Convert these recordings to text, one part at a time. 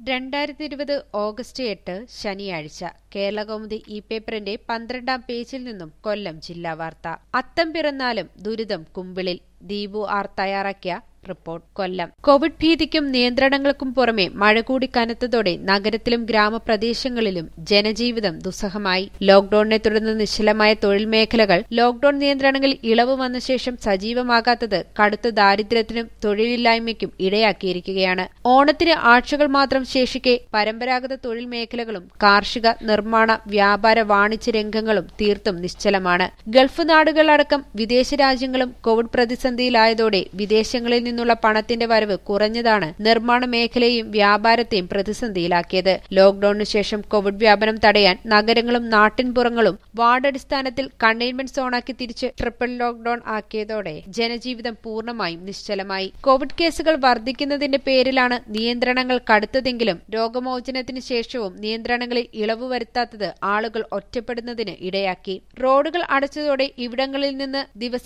രണ്ടായിരത്തി ഇരുപത് ഓഗസ്റ്റ് എട്ട് ശനിയാഴ്ച കേരളകൗമുദി ഈ പേപ്പറിന്റെ പന്ത്രണ്ടാം പേജിൽ നിന്നും കൊല്ലം ജില്ലാ വാർത്ത അത്തം പിറന്നാലും ദുരിതം കുമ്പിളിൽ ദീപു ആർ തയ്യാറാക്കിയ റിപ്പോർട്ട് കൊല്ലം കോവിഡ് ഭീതിക്കും നിയന്ത്രണങ്ങൾക്കും പുറമെ മഴ കൂടി കനത്തതോടെ നഗരത്തിലും ഗ്രാമപ്രദേശങ്ങളിലും ജനജീവിതം ദുസ്സഹമായി ലോക്ഡൌണിനെ തുടർന്ന് നിശ്ചലമായ തൊഴിൽ മേഖലകൾ ലോക്ഡൌൺ നിയന്ത്രണങ്ങളിൽ ഇളവ് വന്ന ശേഷം സജീവമാകാത്തത് കടുത്ത ദാരിദ്ര്യത്തിനും തൊഴിലില്ലായ്മയ്ക്കും ഇടയാക്കിയിരിക്കുകയാണ് ഓണത്തിന് ആഴ്ചകൾ മാത്രം ശേഷിക്കെ പരമ്പരാഗത തൊഴിൽ മേഖലകളും കാർഷിക നിർമ്മാണ വ്യാപാര വാണിജ്യ രംഗങ്ങളും തീർത്തും നിശ്ചലമാണ് ഗൾഫ് നാടുകളടക്കം വിദേശ രാജ്യങ്ങളും കോവിഡ് പ്രതിസന്ധിയിലായതോടെ വിദേശങ്ങളിൽ നിന്നുള്ള പണത്തിന്റെ വരവ് കുറഞ്ഞതാണ് നിർമ്മാണ മേഖലയെയും വ്യാപാരത്തെയും പ്രതിസന്ധിയിലാക്കിയത് ലോക്ഡൌണിന് ശേഷം കോവിഡ് വ്യാപനം തടയാൻ നഗരങ്ങളും നാട്ടിൻപുറങ്ങളും വാർഡടിസ്ഥാനത്തിൽ കണ്ടെയ്ൻമെന്റ് സോണാക്കി തിരിച്ച് ട്രിപ്പിൾ ലോക്ഡൌൺ ആക്കിയതോടെ ജനജീവിതം പൂർണ്ണമായും നിശ്ചലമായി കോവിഡ് കേസുകൾ വർദ്ധിക്കുന്നതിന്റെ പേരിലാണ് നിയന്ത്രണങ്ങൾ കടുത്തതെങ്കിലും രോഗമോചനത്തിന് ശേഷവും നിയന്ത്രണങ്ങളിൽ ഇളവ് വരുത്താത്തത് ആളുകൾ ഒറ്റപ്പെടുന്നതിന് ഇടയാക്കി റോഡുകൾ അടച്ചതോടെ ഇവിടങ്ങളിൽ നിന്ന്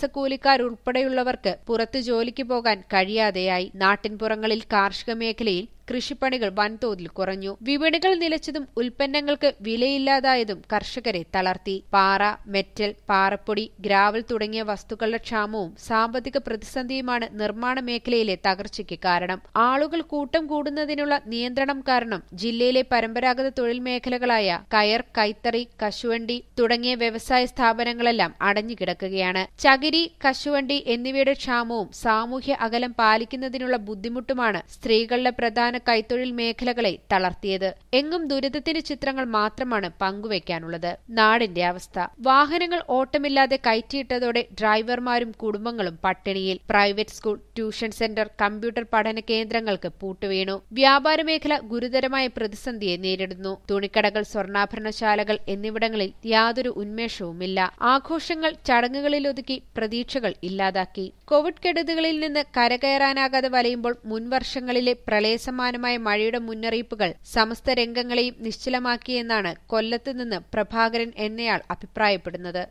ദിവസക്കൂലിക്കാരുൾപ്പെടെയുള്ളവർക്ക് പുറത്തു ജോലിക്ക് പോകാൻ കഴിയാതെയായി നാട്ടിൻപുറങ്ങളിൽ കാർഷിക മേഖലയിൽ കൃഷിപ്പണികൾ വൻതോതിൽ കുറഞ്ഞു വിപണികൾ നിലച്ചതും ഉൽപ്പന്നങ്ങൾക്ക് വിലയില്ലാതായതും കർഷകരെ തളർത്തി പാറ മെറ്റൽ പാറപ്പൊടി ഗ്രാവൽ തുടങ്ങിയ വസ്തുക്കളുടെ ക്ഷാമവും സാമ്പത്തിക പ്രതിസന്ധിയുമാണ് നിർമ്മാണ മേഖലയിലെ തകർച്ചയ്ക്ക് കാരണം ആളുകൾ കൂട്ടം കൂടുന്നതിനുള്ള നിയന്ത്രണം കാരണം ജില്ലയിലെ പരമ്പരാഗത തൊഴിൽ മേഖലകളായ കയർ കൈത്തറി കശുവണ്ടി തുടങ്ങിയ വ്യവസായ സ്ഥാപനങ്ങളെല്ലാം അടഞ്ഞുകിടക്കുകയാണ് ചകിരി കശുവണ്ടി എന്നിവയുടെ ക്ഷാമവും സാമൂഹ്യ അകലം പാലിക്കുന്നതിനുള്ള ബുദ്ധിമുട്ടുമാണ് സ്ത്രീകളുടെ പ്രധാന കൈത്തൊഴിൽ മേഖലകളെ തളർത്തിയത് എങ്ങും ദുരിതത്തിന്റെ ചിത്രങ്ങൾ മാത്രമാണ് പങ്കുവയ്ക്കാനുള്ളത് നാടിന്റെ അവസ്ഥ വാഹനങ്ങൾ ഓട്ടമില്ലാതെ കയറ്റിയിട്ടതോടെ ഡ്രൈവർമാരും കുടുംബങ്ങളും പട്ടിണിയിൽ private school tuition centre computer പഠന കേന്ദ്രങ്ങൾക്ക് പൂട്ടുവീണു വ്യാപാര മേഖല ഗുരുതരമായ പ്രതിസന്ധിയെ നേരിടുന്നു തുണിക്കടകൾ സ്വർണ്ണാഭരണശാലകൾ എന്നിവിടങ്ങളിൽ യാതൊരു ഉന്മേഷവുമില്ല ആഘോഷങ്ങൾ ചടങ്ങുകളിലൊതുക്കി പ്രതീക്ഷകൾ ഇല്ലാതാക്കി കോവിഡ് കെടുതികളിൽ നിന്ന് കരകയറാനാകാതെ വലയുമ്പോൾ മുൻവർഷങ്ങളിലെ പ്രളയസമാനമായ മഴയുടെ മുന്നറിയിപ്പുകൾ സമസ്ത രംഗങ്ങളെയും നിശ്ചലമാക്കിയെന്നാണ് കൊല്ലത്ത് നിന്ന് പ്രഭാകരൻ എന്നയാൾ അഭിപ്രായപ്പെടുന്നത്